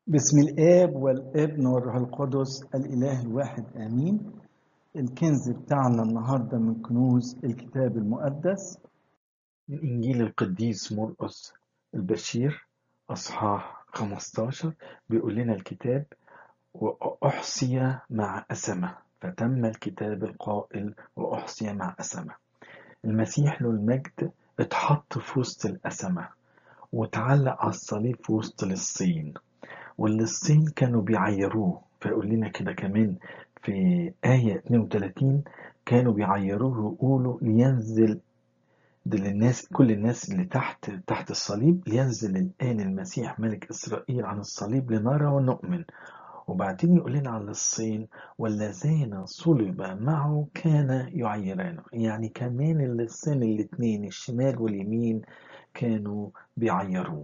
بسم الآب والابن والروح القدس الإله الواحد آمين الكنز بتاعنا النهاردة من كنوز الكتاب المقدس من إنجيل القديس مرقس البشير أصحاح 15 بيقول لنا الكتاب وأحصي مع أسمة فتم الكتاب القائل وأحصي مع أسمة المسيح له المجد اتحط في وسط الأسمة واتعلق على الصليب في وسط الصين والصين كانوا بيعيروه فيقول لنا كده كمان في آية 32 كانوا بيعيروه ويقولوا لينزل للناس كل الناس اللي تحت تحت الصليب لينزل الآن المسيح ملك إسرائيل عن الصليب لنرى ونؤمن وبعدين يقول لنا على الصين والذين صلب معه كان يعيرانه يعني كمان الصين الاثنين الشمال واليمين كانوا بيعيروه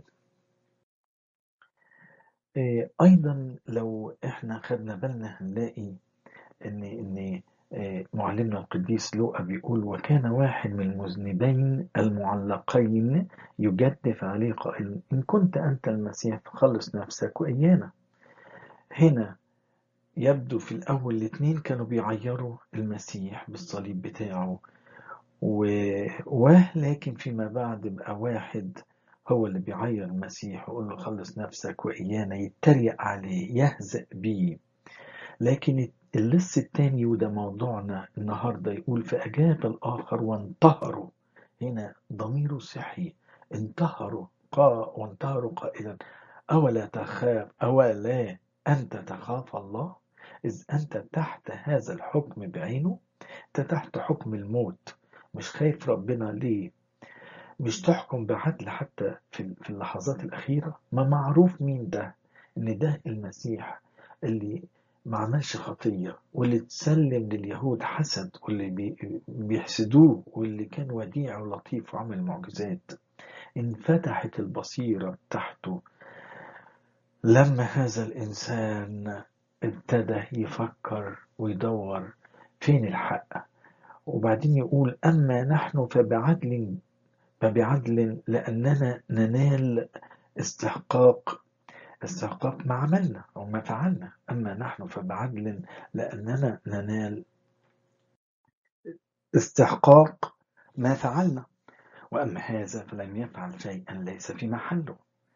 إيه، ايضا لو احنا خدنا بالنا هنلاقي ان ان إيه، معلمنا القديس لوقا بيقول وكان واحد من المذنبين المعلقين يجدف عليه قائلا ان كنت انت المسيح فخلص نفسك وايانا هنا يبدو في الاول الاثنين كانوا بيعيروا المسيح بالصليب بتاعه و... ولكن فيما بعد بقى واحد هو اللي بيعير المسيح ويقول له خلص نفسك وإيانا يتريق عليه يهزأ بيه لكن اللص التاني وده موضوعنا النهاردة يقول فأجاب الآخر وانتهروا هنا ضميره صحي انتهروا قا وانتهروا قائلا أولا تخاف أولا أنت تخاف الله إذ أنت تحت هذا الحكم بعينه أنت تحت حكم الموت مش خايف ربنا ليه مش تحكم بعدل حتى في في اللحظات الأخيرة ما معروف مين ده إن ده المسيح اللي ما عملش خطية واللي اتسلم لليهود حسد واللي بي- بيحسدوه واللي كان وديع ولطيف وعمل معجزات انفتحت البصيرة تحته لما هذا الإنسان ابتدى يفكر ويدور فين الحق وبعدين يقول أما نحن فبعدل فبعدل لأننا ننال استحقاق استحقاق ما عملنا أو ما فعلنا أما نحن فبعدل لأننا ننال استحقاق ما فعلنا وأما هذا فلم يفعل شيئا ليس في محله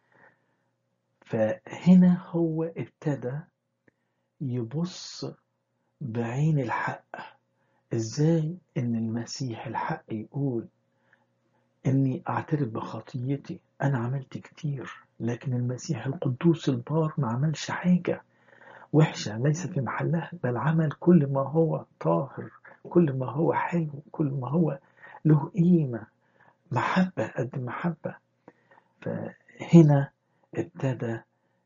فهنا هو ابتدى يبص بعين الحق ازاي ان المسيح الحق يقول اني اعترف بخطيتي انا عملت كتير لكن المسيح القدوس البار ما عملش حاجة وحشة ليس في محلها بل عمل كل ما هو طاهر كل ما هو حلو كل ما هو له قيمة محبة قد محبة فهنا ابتدى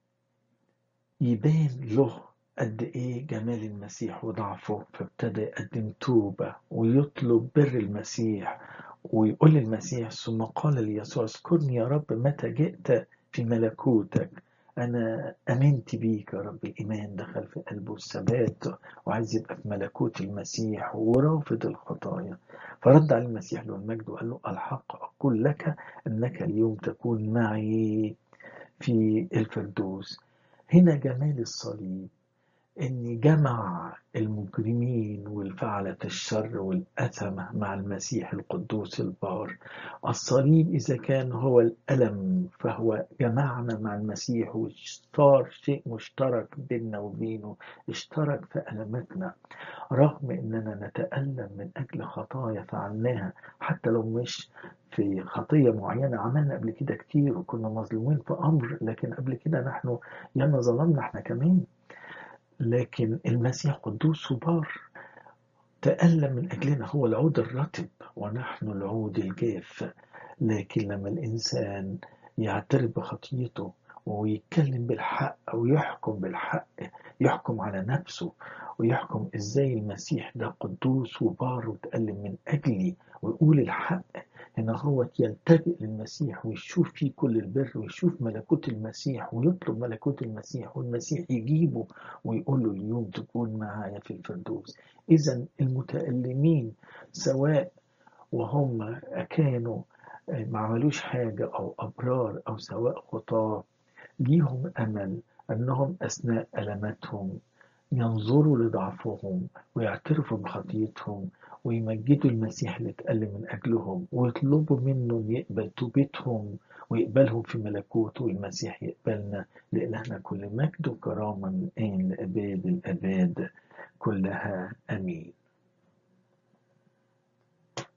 يبان له قد ايه جمال المسيح وضعفه فابتدى يقدم توبة ويطلب بر المسيح ويقول للمسيح ثم قال ليسوع اذكرني يا رب متى جئت في ملكوتك أنا آمنت بيك يا رب الإيمان دخل في قلبه الثبات وعايز يبقى في ملكوت المسيح ورافض الخطايا فرد على المسيح له المجد وقال له الحق أقول لك أنك اليوم تكون معي في الفردوس هنا جمال الصليب إن جمع المجرمين والفعلة الشر والأثمة مع المسيح القدوس البار الصليب إذا كان هو الألم فهو جمعنا مع المسيح وصار شيء مشترك بيننا وبينه اشترك في ألمتنا رغم إننا نتألم من أجل خطايا فعلناها حتى لو مش في خطية معينة عملنا قبل كده كتير وكنا مظلومين في أمر لكن قبل كده نحن ياما ظلمنا احنا كمان لكن المسيح قدوس وبار تألم من أجلنا هو العود الرطب ونحن العود الجاف لكن لما الإنسان يعترف بخطيته ويتكلم بالحق أو يحكم بالحق يحكم على نفسه ويحكم إزاي المسيح ده قدوس وبار وتألم من أجلي ويقول الحق هنا هو يلتجئ للمسيح ويشوف فيه كل البر ويشوف ملكوت المسيح ويطلب ملكوت المسيح والمسيح يجيبه ويقول له اليوم تكون معايا في الفردوس إذا المتألمين سواء وهم كانوا ما عملوش حاجة أو أبرار أو سواء خطاة ليهم أمل أنهم أثناء ألماتهم ينظروا لضعفهم ويعترفوا بخطيتهم ويمجدوا المسيح اللي اتألم من أجلهم ويطلبوا منه يقبل توبتهم ويقبلهم في ملكوته والمسيح يقبلنا لإلهنا كل مجد وكرامة من الآن